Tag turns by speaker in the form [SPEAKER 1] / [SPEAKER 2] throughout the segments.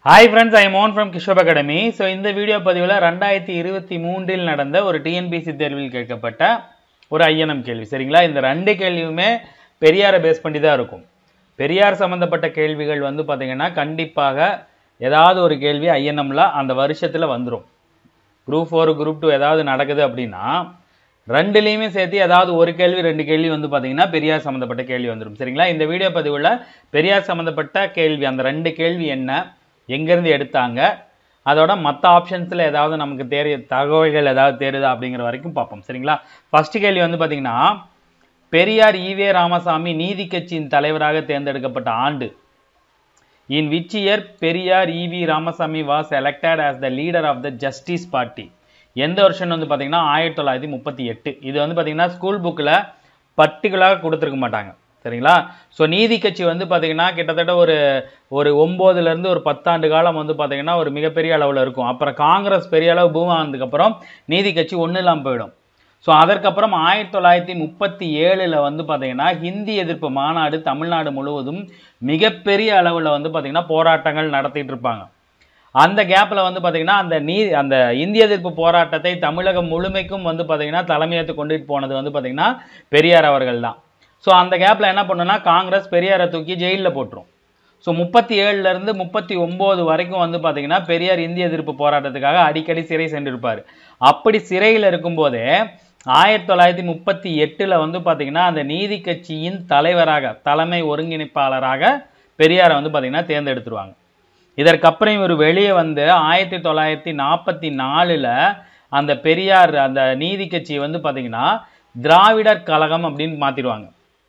[SPEAKER 1] hi friends I'm from கிஷோப் academy so இந்த video பதிவில் ரெண்டாயிரத்தி இருபத்தி மூன்றில் நடந்த ஒரு டிஎன்பிசி தேர்வில் கேட்கப்பட்ட ஒரு ஐஎன்எம் கேள்வி சரிங்களா இந்த ரெண்டு கேள்வியுமே பெரியாரை பேஸ் பண்ணி தான் இருக்கும் பெரியார் சம்மந்தப்பட்ட கேள்விகள் வந்து பார்த்தீங்கன்னா கண்டிப்பாக ஏதாவது ஒரு கேள்வி ஐஎன்எம்ல அந்த வருஷத்தில் வந்துடும் குரூப் ஃபோர் குரூப் டூ ஏதாவது நடக்குது அப்படின்னா ரெண்டுலேயுமே சேர்த்து ஏதாவது ஒரு கேள்வி ரெண்டு கேள்வி வந்து பார்த்தீங்கன்னா பெரியார் சம்மந்தப்பட்ட கேள்வி வந்துடும் சரிங்களா இந்த வீடியோ பதிவில் பெரியார் சம்மந்தப்பட்ட கேள்வி அந்த ரெண்டு கேள்வி என்ன எங்கேருந்து எடுத்தாங்க அதோட மற்ற ஆப்ஷன்ஸில் ஏதாவது நமக்கு தெரிய தகவல்கள் ஏதாவது தெரியுதா அப்படிங்கிற வரைக்கும் பார்ப்போம் சரிங்களா ஃபர்ஸ்ட் கேள்வி வந்து பார்த்தீங்கன்னா பெரியார் ஈவே ராமசாமி நீதி கட்சியின் தலைவராக தேர்ந்தெடுக்கப்பட்ட ஆண்டு in which year Periyar E V Ramasamy was elected as the leader of the Justice Party எந்த வருஷம் வந்து பார்த்தீங்கன்னா ஆயிரத்தி தொள்ளாயிரத்தி முப்பத்தி எட்டு இது வந்து பார்த்தீங்கன்னா ஸ்கூல் புக்கில் பர்டிகுலராக கொடுத்துருக்க மாட்டாங்க சரிங்களா ஸோ நீதி கட்சி வந்து பார்த்தீங்கன்னா கிட்டத்தட்ட ஒரு ஒரு ஒம்போதுலேருந்து ஒரு பத்தாண்டு காலம் வந்து பார்த்தீங்கன்னா ஒரு மிகப்பெரிய அளவில் இருக்கும் அப்புறம் காங்கிரஸ் பெரிய அளவு பூம் ஆனதுக்கப்புறம் நீதி கட்சி ஒன்றும் இல்லாமல் போயிடும் ஸோ அதற்கப்புறம் ஆயிரத்தி தொள்ளாயிரத்தி முப்பத்தி ஏழில் வந்து பார்த்தீங்கன்னா ஹிந்தி எதிர்ப்பு மாநாடு தமிழ்நாடு முழுவதும் மிகப்பெரிய அளவில் வந்து பார்த்தீங்கன்னா போராட்டங்கள் நடத்திட்டு இருப்பாங்க அந்த கேப்பில் வந்து பார்த்தீங்கன்னா அந்த நீ அந்த இந்திய எதிர்ப்பு போராட்டத்தை தமிழகம் முழுமைக்கும் வந்து பார்த்தீங்கன்னா தலைமையேற்று கொண்டுட்டு போனது வந்து பார்த்தீங்கன்னா பெரியார் அவர்கள் தான் ஸோ அந்த கேப்பில் என்ன பண்ணுன்னா காங்கிரஸ் பெரியாரை தூக்கி ஜெயிலில் போட்டுரும் ஸோ முப்பத்தி ஏழுலேருந்து முப்பத்தி ஒம்பது வரைக்கும் வந்து பார்த்தீங்கன்னா பெரியார் இந்திய எதிர்ப்பு போராட்டத்துக்காக அடிக்கடி சிறை சென்றிருப்பார் அப்படி சிறையில் இருக்கும்போதே ஆயிரத்தி தொள்ளாயிரத்தி முப்பத்தி எட்டில் வந்து பார்த்தீங்கன்னா அந்த நீதி கட்சியின் தலைவராக தலைமை ஒருங்கிணைப்பாளராக பெரியாரை வந்து பார்த்தீங்கன்னா தேர்ந்தெடுத்துருவாங்க இதற்கப்புறம் இவர் வெளியே வந்து ஆயிரத்தி தொள்ளாயிரத்தி நாற்பத்தி நாலில் அந்த பெரியார் அந்த நீதி கட்சியை வந்து பார்த்தீங்கன்னா திராவிடர் கழகம் அப்படின்னு மாற்றிடுவாங்க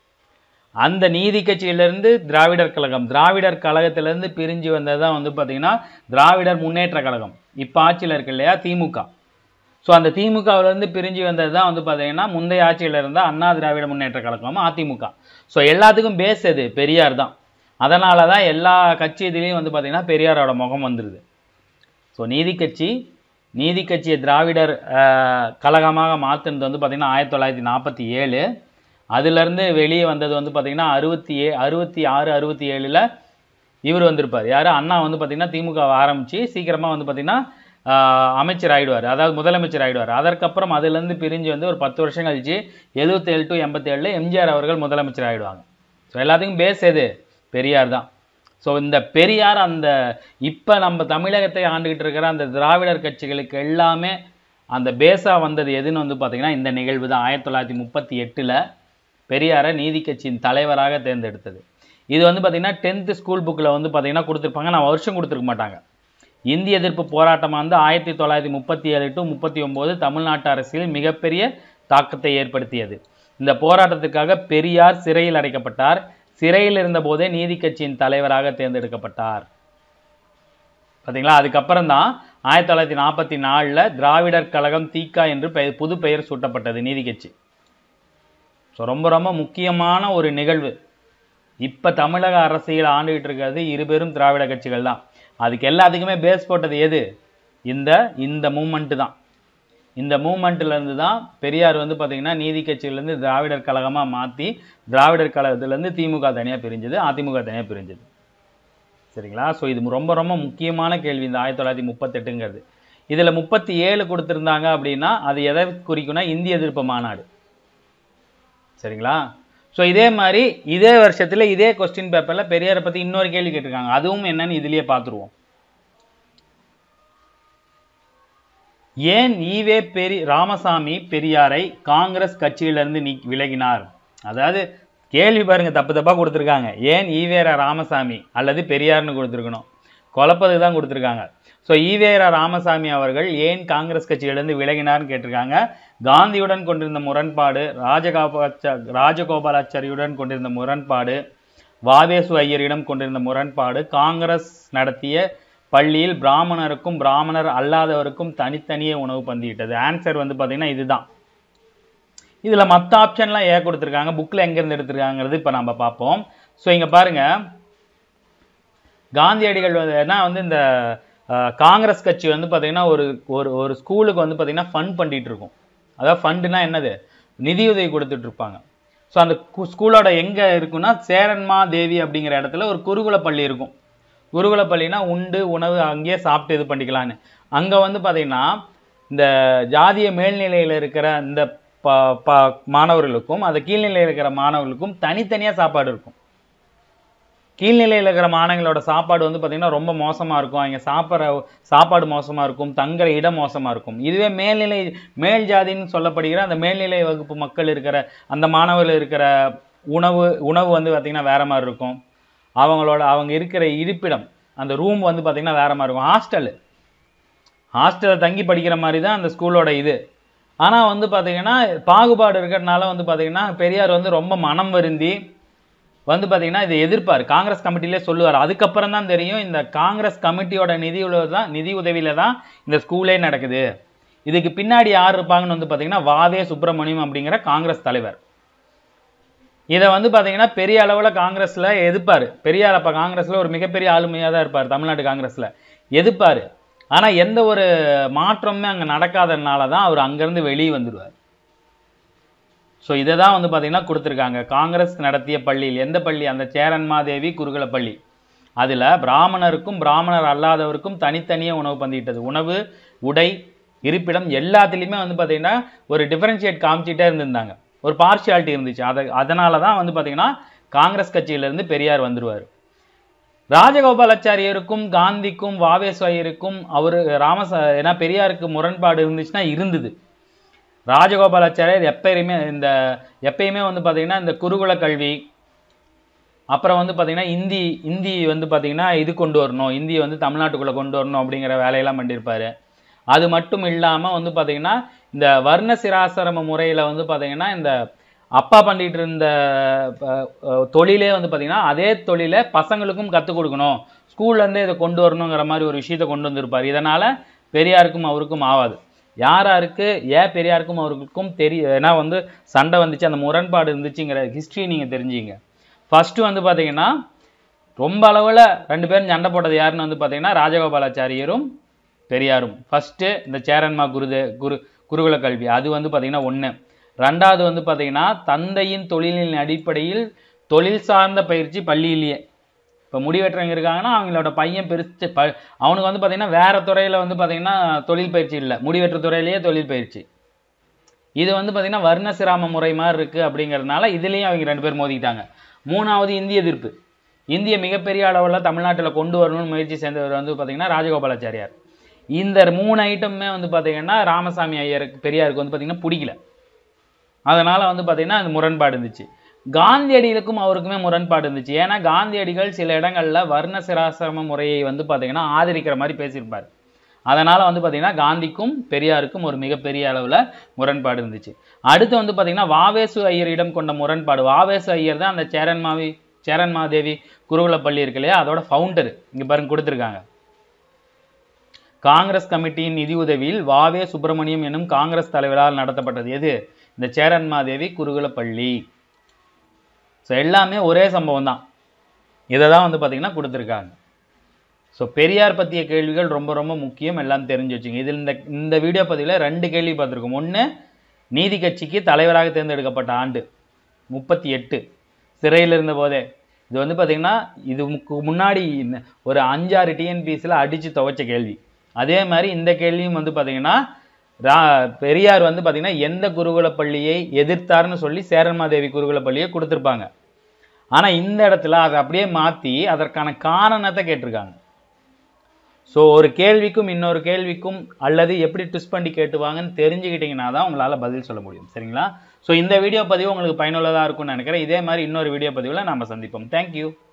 [SPEAKER 1] அந்த நீதி கட்சியிலிருந்து திராவிடர் கழகம் திராவிடர் கழகத்திலிருந்து பிரிஞ்சு வந்தது தான் வந்து பார்த்தீங்கன்னா திராவிடர் முன்னேற்ற கழகம் இப்போ ஆட்சியில் இருக்கு இல்லையா திமுக ஸோ அந்த திமுகவிலேருந்து பிரிஞ்சு வந்தது தான் வந்து பார்த்தீங்கன்னா முந்தைய ஆட்சியில் இருந்த அண்ணா திராவிட முன்னேற்ற கழகம் அதிமுக ஸோ எல்லாத்துக்கும் பேஸ் எது பெரியார் தான் அதனால தான் எல்லா கட்சி இதுலேயும் வந்து பார்த்தீங்கன்னா பெரியாரோட முகம் வந்துடுது ஸோ நீதி கட்சி நீதி கட்சியை திராவிடர் அஹ், கழகமாக மாற்றினது வந்து பார்த்தீங்கன்னா ஆயிரத்தி தொள்ளாயிரத்தி நாற்பத்தி ஏழு அதுலேருந்து வெளியே வந்தது வந்து பார்த்தீங்கன்னா அறுபத்தி ஏ அறுபத்தி ஆறு அறுபத்தி ஏழில் இவர் வந்திருப்பார் யார் அண்ணா வந்து பார்த்தீங்கன்னா திமுக ஆரம்பித்து சீக்கிரமாக வந்து பார்த்தீங்கன்னா ஆஹ், அமைச்சர் ஆயிடுவார் அதாவது முதலமைச்சர் ஆயிடுவார் அதற்கப்புறம் அதுலேருந்து பிரிஞ்சு வந்து ஒரு பத்து வருஷம் கழிச்சு எழுபத்தேழு டு எண்பத்தேழில் எம்ஜிஆர் அவர்கள் முதலமைச்சர் ஆயிடுவாங்க ஸோ எல்லாத்துக்கும் பேஸ் எது பெரியார் தான் ஸோ இந்த பெரியார் அந்த இப்போ நம்ம தமிழகத்தை ஆண்டுகிட்டு இருக்கிற அந்த திராவிடர் கட்சிகளுக்கு எல்லாமே அந்த பேஸாக வந்தது எதுன்னு வந்து பார்த்தீங்கன்னா இந்த நிகழ்வு தான் ஆயிரத்தி தொள்ளாயிரத்தி முப்பத்தி எட்டில் பெரியாரை நீதி கட்சியின் தலைவராக தேர்ந்தெடுத்தது இது வந்து பார்த்தீங்கன்னா டென்த்து ஸ்கூல் புக்கில் வந்து பார்த்தீங்கன்னா கொடுத்துருப்பாங்க நான் வருஷம் கொடுத்துருக்க மாட்டாங்க இந்திய எதிர்ப்பு போராட்டம் வந்து ஆயிரத்தி தொள்ளாயிரத்தி முப்பத்தி ஏழு டு முப்பத்தி ஒம்பது தமிழ்நாட்டு அரசியல் மிகப்பெரிய தாக்கத்தை ஏற்படுத்தியது இந்த போராட்டத்துக்காக பெரியார் சிறையில் அடைக்கப்பட்டார் சிறையில் இருந்தபோதே நீதி கட்சியின் தலைவராக தேர்ந்தெடுக்கப்பட்டார் பார்த்தீங்களா அதுக்கப்புறம் தான் ஆயிரத்தி தொள்ளாயிரத்தி நாற்பத்தி நாலில் திராவிடர் கழகம் தீகா என்று பெயர் புது பெயர் சூட்டப்பட்டது நீதி கட்சி ஸோ ரொம்ப ரொம்ப முக்கியமான ஒரு நிகழ்வு இப்போ தமிழக அரசியல் ஆண்டுகிட்டு இருக்கிறது இருபெரும் திராவிட கட்சிகள் தான் அதுக்கு எல்லாத்துக்குமே பேஸ் போட்டது எது இந்த இந்த மூமெண்ட்டு தான் இந்த மூமெண்ட்லேருந்து தான் பெரியார் வந்து பார்த்தீங்கன்னா நீதி கட்சியிலேருந்து திராவிடர் கழகமாக மாற்றி திராவிடர் கழகத்துலேருந்து திமுக தனியாக பிரிஞ்சது அதிமுக தனியாக பிரிஞ்சது சரிங்களா ஸோ இது ரொம்ப ரொம்ப முக்கியமான கேள்வி இந்த ஆயிரத்தி தொள்ளாயிரத்தி முப்பத்தெட்டுங்கிறது இதில் முப்பத்தி ஏழு கொடுத்துருந்தாங்க அப்படின்னா அது எதை குறிக்கும்னா இந்திய எதிர்ப்பு மாநாடு சரிங்களா ஸோ இதே மாதிரி இதே வருஷத்தில் இதே கொஸ்டின் பேப்பரில் பெரியாரை பற்றி இன்னொரு கேள்வி கேட்டிருக்காங்க அதுவும் என்னன்னு இதுலயே பார்த்துருவோம் ஏன் ஈவே பெரி ராமசாமி பெரியாரை காங்கிரஸ் கட்சியிலிருந்து நீ விலகினார் அதாவது கேள்வி பாருங்க தப்பு தப்பாக கொடுத்துருக்காங்க ஏன் ஈவேரா ராமசாமி அல்லது பெரியார்னு கொடுத்துருக்கணும் குழப்பதுக்கு தான் கொடுத்துருக்காங்க ஸோ ஈவேரா ராமசாமி அவர்கள் ஏன் காங்கிரஸ் கட்சியிலிருந்து விலகினார்னு கேட்டிருக்காங்க காந்தியுடன் கொண்டிருந்த முரண்பாடு ராஜகோபாலாச்ச ராஜகோபாலாச்சாரியுடன் கொண்டிருந்த முரண்பாடு வாவேசு ஐயரிடம் கொண்டிருந்த முரண்பாடு காங்கிரஸ் நடத்திய பள்ளியில் பிராமணருக்கும் பிராமணர் அல்லாதவருக்கும் தனித்தனியே உணவு பந்தியிட்டது ஆன்சர் வந்து பார்த்தீங்கன்னா இதுதான் இதில் மற்ற ஆப்ஷன்லாம் ஏன் கொடுத்துருக்காங்க புக்கில் எங்கேருந்து எடுத்திருக்காங்கிறது இப்போ நம்ம பார்ப்போம் ஸோ இங்கே பாருங்க காந்தியடிகள் வந்து ஏன்னா வந்து இந்த அஹ், காங்கிரஸ் கட்சி வந்து பார்த்தீங்கன்னா ஒரு ஒரு ஒரு ஸ்கூலுக்கு வந்து பார்த்தீங்கன்னா ஃபண்ட் பண்ணிட்டு இருக்கும் அதாவது ஃபண்டுனா என்னது நிதியுதவி கொடுத்துட்டு இருப்பாங்க ஸோ அந்த கு- ஸ்கூலோட எங்கே இருக்குன்னா சேரன்மா தேவி அப்படிங்கிற இடத்துல ஒரு குருகுல பள்ளி இருக்கும் குருகுல பள்ளினா உண்டு உணவு அங்கேயே சாப்பிட்டு இது பண்ணிக்கலான்னு அங்கே வந்து பார்த்தீங்கன்னா இந்த ஜாதிய மேல்நிலையில் இருக்கிற இந்த ப ப மாணவர்களுக்கும் அந்த கீழ்நிலையில் இருக்கிற மாணவர்களுக்கும் தனித்தனியாக சாப்பாடு இருக்கும் கீழ்நிலையில் இருக்கிற மாணவங்களோட சாப்பாடு வந்து பார்த்தீங்கன்னா ரொம்ப மோசமாக இருக்கும் அவங்க சாப்பிட்ற சாப்பாடு மோசமாக இருக்கும் தங்குற இடம் மோசமாக இருக்கும் இதுவே மேல்நிலை மேல் ஜாதின்னு சொல்லப்படுகிற அந்த மேல்நிலை வகுப்பு மக்கள் இருக்கிற அந்த மாணவர்கள் இருக்கிற உணவு உணவு வந்து பார்த்திங்கன்னா வேற மாதிரி இருக்கும் அவங்களோட அவங்க இருக்கிற இருப்பிடம் அந்த ரூம் வந்து பார்த்திங்கன்னா வேற மாதிரி இருக்கும் ஹாஸ்டலு ஹாஸ்டலில் தங்கி படிக்கிற மாதிரி தான் அந்த ஸ்கூலோட இது ஆனால் வந்து பார்த்தீங்கன்னா பாகுபாடு இருக்கிறதுனால வந்து பார்த்தீங்கன்னா பெரியார் வந்து ரொம்ப மனம் வருந்தி வந்து பார்த்தீங்கன்னா இதை எதிர்ப்பார் காங்கிரஸ் கமிட்டிலே சொல்லுவார் அதுக்கப்புறம் தான் தெரியும் இந்த காங்கிரஸ் கமிட்டியோட நிதி தான் நிதி உதவியில தான் இந்த ஸ்கூலே நடக்குது இதுக்கு பின்னாடி யார் இருப்பாங்கன்னு வந்து பார்த்தீங்கன்னா வாவே சுப்பிரமணியம் அப்படிங்கிற காங்கிரஸ் தலைவர் இதை வந்து பார்த்தீங்கன்னா பெரிய அளவில் காங்கிரஸில் எதிர்ப்பார் பெரியார் அப்போ காங்கிரஸில் ஒரு மிகப்பெரிய ஆளுமையாக தான் இருப்பார் தமிழ்நாடு காங்கிரஸில் எதிர்ப்பார் ஆனால் எந்த ஒரு மாற்றமுமே அங்கே நடக்காததுனால தான் அவர் அங்கேருந்து வெளியே வந்துடுவார் ஸோ இதை தான் வந்து பார்த்தீங்கன்னா கொடுத்துருக்காங்க காங்கிரஸ் நடத்திய பள்ளியில் எந்த பள்ளி அந்த சேரன்மாதேவி குருகுல பள்ளி அதில் பிராமணருக்கும் பிராமணர் அல்லாதவருக்கும் தனித்தனியே உணவு பந்திட்டது உணவு உடை இருப்பிடம் எல்லாத்துலேயுமே வந்து பார்த்தீங்கன்னா ஒரு டிஃபரன்ஷியேட் காமிச்சிட்டே இருந்திருந்தாங்க ஒரு பார்ஷியாலிட்டி இருந்துச்சு அதை அதனால தான் வந்து பார்த்தீங்கன்னா காங்கிரஸ் கட்சியிலேருந்து பெரியார் வந்துருவார் ராஜகோபாலாச்சாரியருக்கும் காந்திக்கும் வாவேஸ்வயருக்கும் அவர் ராமச ஏன்னா பெரியாருக்கு முரண்பாடு இருந்துச்சுன்னா இருந்தது ராஜகோபாலாச்சாரியர் எப்பயுமே இந்த எப்பயுமே வந்து பார்த்தீங்கன்னா இந்த குருகுல கல்வி அப்புறம் வந்து பார்த்தீங்கன்னா இந்தி இந்தி வந்து பார்த்தீங்கன்னா இது கொண்டு வரணும் இந்தியை வந்து தமிழ்நாட்டுக்குள்ளே கொண்டு வரணும் அப்படிங்கிற வேலையெல்லாம் பண்ணியிருப்பாரு அது மட்டும் இல்லாமல் வந்து பார்த்தீங்கன்னா இந்த வர்ண சிராசிரம முறையில் வந்து பார்த்தீங்கன்னா இந்த அப்பா பண்ணிட்டு இருந்த அஹ், அஹ், தொழிலே வந்து பார்த்தீங்கன்னா அதே தொழிலை பசங்களுக்கும் கற்றுக் கொடுக்கணும் ஸ்கூல்லேருந்தே இதை கொண்டு வரணுங்கிற மாதிரி ஒரு விஷயத்தை கொண்டு வந்திருப்பார் இதனால் பெரியாருக்கும் அவருக்கும் ஆகாது யார் யாருக்கு ஏன் பெரியாருக்கும் அவருக்கும் தெரிய ஏன்னா வந்து சண்டை வந்துச்சு அந்த முரண்பாடு இருந்துச்சுங்கிற ஹிஸ்ட்ரி நீங்கள் தெரிஞ்சுங்க ஃபர்ஸ்ட் வந்து பார்த்தீங்கன்னா ரொம்ப அளவில் ரெண்டு பேரும் சண்டை போட்டது யாருன்னு வந்து பார்த்தீங்கன்னா ராஜகோபாலாச்சாரியரும் பெரியாரும் ஃபர்ஸ்ட் இந்த சேரன்மா குருதே குரு குருகுல கல்வி அது வந்து பார்த்தீங்கன்னா ஒன்று ரெண்டாவது வந்து பார்த்தீங்கன்னா தந்தையின் தொழிலின் அடிப்படையில் தொழில் சார்ந்த பயிற்சி பள்ளியிலேயே இப்போ முடிவெட்டுறவங்க இருக்காங்கன்னா அவங்களோட பையன் பெருசு ப அவனுக்கு வந்து பார்த்தீங்கன்னா வேற துறையில் வந்து பார்த்தீங்கன்னா தொழில் பயிற்சி இல்லை முடிவெற்ற துறையிலேயே தொழில் பயிற்சி இது வந்து பார்த்தீங்கன்னா வர்ண சிராம முறை மாதிரி இருக்குது அப்படிங்கிறதுனால இதுலேயும் அவங்க ரெண்டு பேர் மோதிக்கிட்டாங்க மூணாவது இந்திய எதிர்ப்பு இந்திய மிகப்பெரிய அளவில் தமிழ்நாட்டில் கொண்டு வரணும்னு முயற்சி சேர்ந்தவர் வந்து பார்த்தீங்கன்னா ராஜகோபாலாச்சாரியார் இந்த மூணு ஐட்டமுமே வந்து பார்த்தீங்கன்னா ராமசாமி ஐயருக்கு பெரியாருக்கு வந்து பார்த்தீங்கன்னா பிடிக்கல அதனால வந்து பார்த்தீங்கன்னா அது முரண்பாடு இருந்துச்சு காந்தியடிகளுக்கும் அவருக்குமே முரண்பாடு இருந்துச்சு ஏன்னா காந்தியடிகள் சில இடங்கள்ல வர்ண சிராசிரம முறையை வந்து பார்த்தீங்கன்னா ஆதரிக்கிற மாதிரி பேசியிருப்பார் அதனால வந்து பார்த்தீங்கன்னா காந்திக்கும் பெரியாருக்கும் ஒரு மிகப்பெரிய அளவில் முரண்பாடு இருந்துச்சு அடுத்து வந்து பார்த்தீங்கன்னா வாவேசு ஐயரிடம் கொண்ட முரண்பாடு வாவேசு ஐயர் தான் அந்த சேரன்மாவி சேரன்மாதேவி குருகுல பள்ளி இருக்கு இல்லையா அதோட ஃபவுண்டர் இங்க பாருங்க கொடுத்துருக்காங்க காங்கிரஸ் கமிட்டியின் நிதி உதவியில் வாவே சுப்பிரமணியம் எனும் காங்கிரஸ் தலைவரால் நடத்தப்பட்டது எது இந்த சேரன்மாதேவி குருகுல பள்ளி ஸோ எல்லாமே ஒரே சம்பவம் தான் இதை தான் வந்து பார்த்தீங்கன்னா கொடுத்துருக்காங்க ஸோ பெரியார் பற்றிய கேள்விகள் ரொம்ப ரொம்ப முக்கியம் எல்லாம் தெரிஞ்சு வச்சுங்க இதில் இந்த இந்த வீடியோ பதிவில் ரெண்டு கேள்வி பார்த்துருக்கோம் ஒன்று நீதி கட்சிக்கு தலைவராக தேர்ந்தெடுக்கப்பட்ட ஆண்டு முப்பத்தி எட்டு சிறையில் இருந்த போதே இது வந்து பார்த்தீங்கன்னா இது முக்கு- முன்னாடி இந்த- ஒரு அஞ்சாறு டிஎன்பிஎஸ்சியில் அடித்து துவைச்ச கேள்வி அதே மாதிரி இந்த கேள்வியும் வந்து பார்த்தீங்கன்னா ரா பெரியார் வந்து பார்த்தீங்கன்னா எந்த குருகுல பள்ளியை எதிர்த்தார்னு சொல்லி சேரன்மாதேவி குருகுல பள்ளியை கொடுத்துருப்பாங்க ஆனால் இந்த இடத்துல அதை அப்படியே மாற்றி அதற்கான காரணத்தை கேட்டிருக்காங்க ஸோ ஒரு கேள்விக்கும் இன்னொரு கேள்விக்கும் அல்லது எப்படி ட்விஸ்ட் பண்ணி கேட்டுவாங்கன்னு தெரிஞ்சுக்கிட்டீங்கன்னா தான் உங்களால் பதில் சொல்ல முடியும் சரிங்களா ஸோ இந்த வீடியோ பதிவு உங்களுக்கு பயனுள்ளதாக இருக்கும்னு நினைக்கிறேன் இதே மாதிரி இன்னொரு வீடியோ பதிவில் நாம சந்திப்போம் தேங்க்யூ